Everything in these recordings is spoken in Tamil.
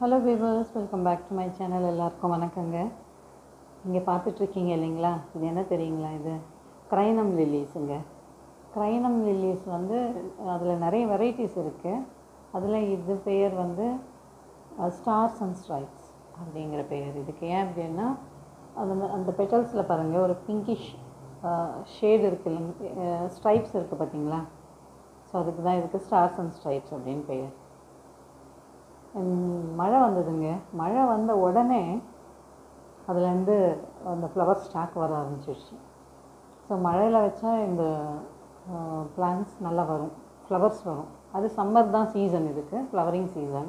hello viewers welcome back to my channel எல்லாருக்கும் வணக்கங்க நீங்கள் பார்த்துட்ருக்கீங்க இல்லைங்களா இது என்ன தெரியுங்களா இது க்ரைனம் லில்லிஸுங்க க்ரைனம் லில்லிஸ் வந்து அதில் நிறைய வெரைட்டிஸ் இருக்குது அதில் இது பெயர் வந்து ஸ்டார்ஸ் அண்ட் ஸ்ட்ரைப்ஸ் அப்படிங்கிற பெயர் இதுக்கு ஏன் அப்படின்னா அந்த அந்த பெட்டல்ஸில் பாருங்கள் ஒரு பிங்கிஷ் ஷேடு இருக்குது இல்லைங்க ஸ்ட்ரைப்ஸ் இருக்குது பார்த்தீங்களா ஸோ அதுக்கு தான் இதுக்கு ஸ்டார்ஸ் அண்ட் ஸ்ட்ரைப்ஸ் அப்படின்னு பெயர் உம், மழை வந்ததுங்க மழை வந்த உடனே அதுலேருந்து அந்த ஃப்ளவர் ஸ்டாக் வர ஆரம்பிச்சிடுச்சு ஸோ மழையில் வச்சா இந்த பிளான்ஸ் நல்லா வரும் ஃப்ளவர்ஸ் வரும் அது சம்மர் தான் சீசன் இதுக்கு ஃப்ளவரிங் சீசன்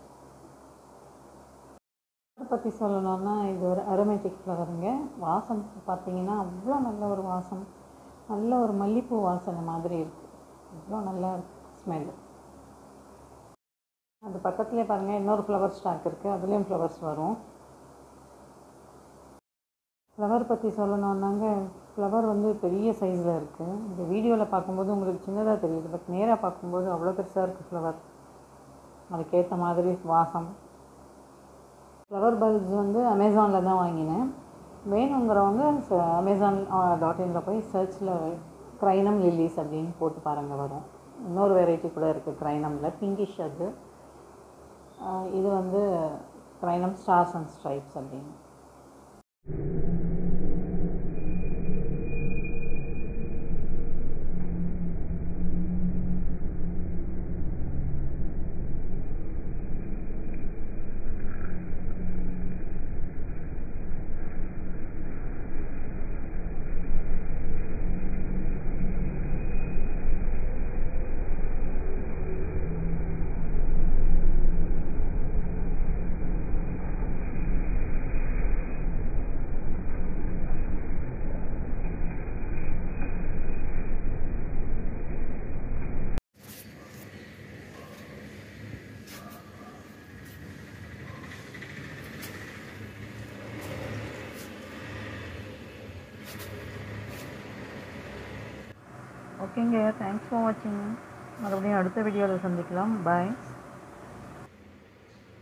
அதை பற்றி சொல்லணும்னா இது ஒரு அரோமேட்டிக் ஃப்ளவருங்க வாசம் பார்த்தீங்கன்னா அவ்வளோ நல்ல ஒரு வாசம் நல்ல ஒரு மல்லிப்பூ வாசனை மாதிரி இருக்குது அவ்வளோ நல்லா ஸ்மெல் அது பக்கத்துலேயே பாருங்கள் இன்னொரு ஃப்ளவர் ஸ்டாக் இருக்குது அதுலேயும் ஃப்ளவர்ஸ் வரும் ஃப்ளவர் பற்றி சொல்லணுன்னாங்க ஃப்ளவர் வந்து பெரிய சைஸில் இருக்குது இந்த வீடியோவில் பார்க்கும்போது உங்களுக்கு சின்னதாக தெரியுது பட் நேராக பார்க்கும்போது அவ்வளோ பெருசாக இருக்குது ஃப்ளவர் அதுக்கேற்ற மாதிரி வாசம் ஃப்ளவர் பல்ப்ஸ் வந்து அமேசானில் தான் வாங்கினேன் வேணுங்கிறவங்க அமேசான் டாட் இனில் போய் சர்ச்சில் க்ரைனம் லில்லிஸ் அப்படின்னு போட்டு பாருங்கள் வரும் இன்னொரு வெரைட்டி கூட இருக்குது க்ரைனமில் பிங்கிஷ் அது ஆஹ் இது வந்து க்ரைனம் ஸ்டார்ஸ் அண்ட் ஸ்ட்ரைப்ஸ் அப்படின்னு ஓகேங்க தேங்க்ஸ் ஃபார் வாட்சிங் மறுபடியும் அடுத்த வீடியோவில் சந்திக்கலாம் பாய்